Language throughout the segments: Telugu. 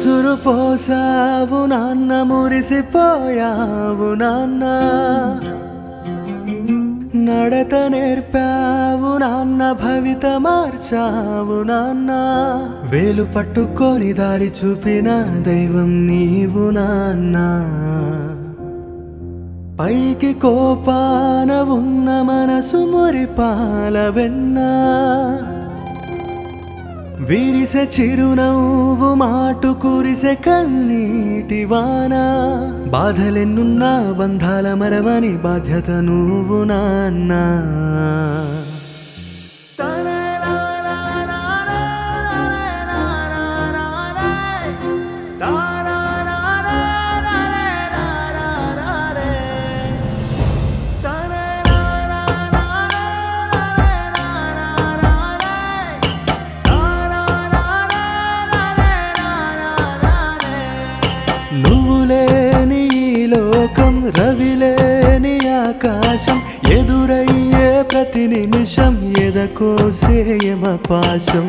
ఉసురు పోసావు నాన్న మురిసిపోయావు నాన్న నడత నేర్పావు నాన్న భవిత మార్చావు నాన్న వేలు పట్టుకొని దారి చూపిన దైవం నీవు నాన్న పైకి కోపాన ఉన్న మనసు మురిపాల వెన్నా విరిసె చిరునవ్వు మాటు కురిసె కన్నీటి వాన బాధలెన్నున్నా బంధాల మరవని బాధ్యత నువ్వు నాన్న నువ్వు లేని ఈ లోకం రవి లేని ఆకాశం ఎదురయ్యే ప్రతి నిమిషం ఎదకోసేయమ పాశం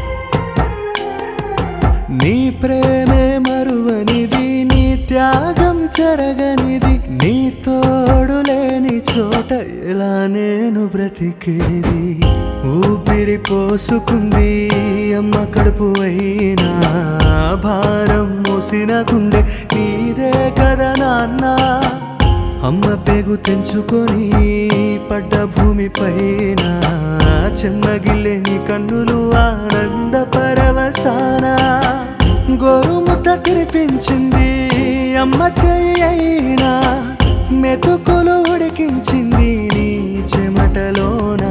నీ ప్రేమే మరువనిది నీ త్యాగం చెరగనిది నీ తోడు లేని చోట ఎలా నేను బ్రతికేది ఊపిరి పోసుకుంది అమ్మ కడుపు అయినా భారం మోసిన గుండె నీదే కదా నాన్న అమ్మ పేగు తెంచుకొని పడ్డ భూమి పైన చెమ్మగిల్లే నీ కన్నులు ఆనంద పరవసాన గోరుముద్ద తినిపించింది అమ్మ చెయ్యైనా మెతుకులు ఉడికించింది నీ చెమటలోనా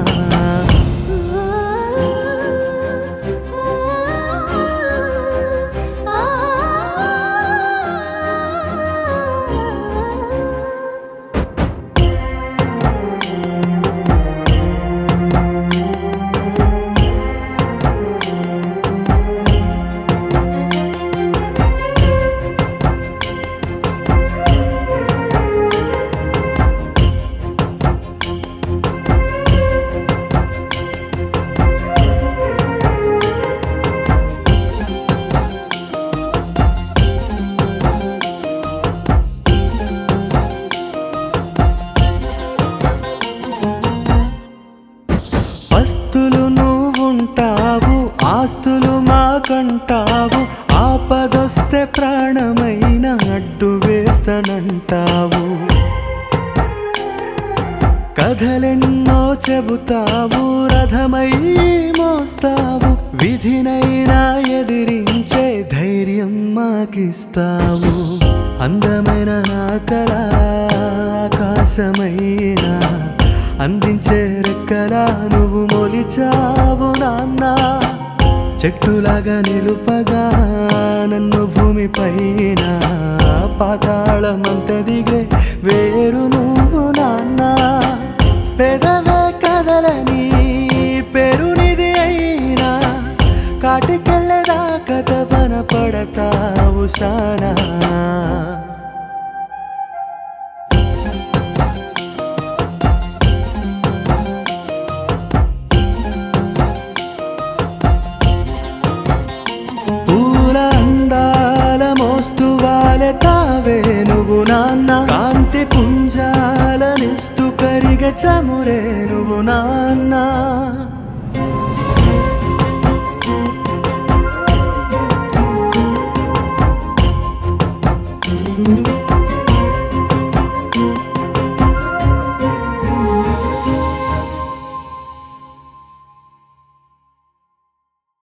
పస్తులు నువ్వుంటావు ఆస్తులు మాకంటావు ఆపదొస్తే ప్రాణమైన అడ్డు వేస్తానంటావు కథలెన్నో చెబుతావు రథమై మోస్తావు విధినైనా ఎదిరించే ధైర్యం మాకిస్తావు అందమైన నా కళ ఆకాశమైనా అందించే రెక్కలా నువ్వు మొలిచావు నాన్న చెట్టులాగా నిలుపగా నన్ను భూమి పైన పాతాళమంత దిగే వేరు నువ్వు నాన్న పెదవే కదలని పెరునిది అయినా కాటికెళ్ళేదాకా తపన పడతావు సానా పూల అందాల మోస్తు వాలె తావే నువ్వు నాన్న కాంతి పుంజాలనిస్తూ కరిగ చమురే నువ్వు నాన్న thank you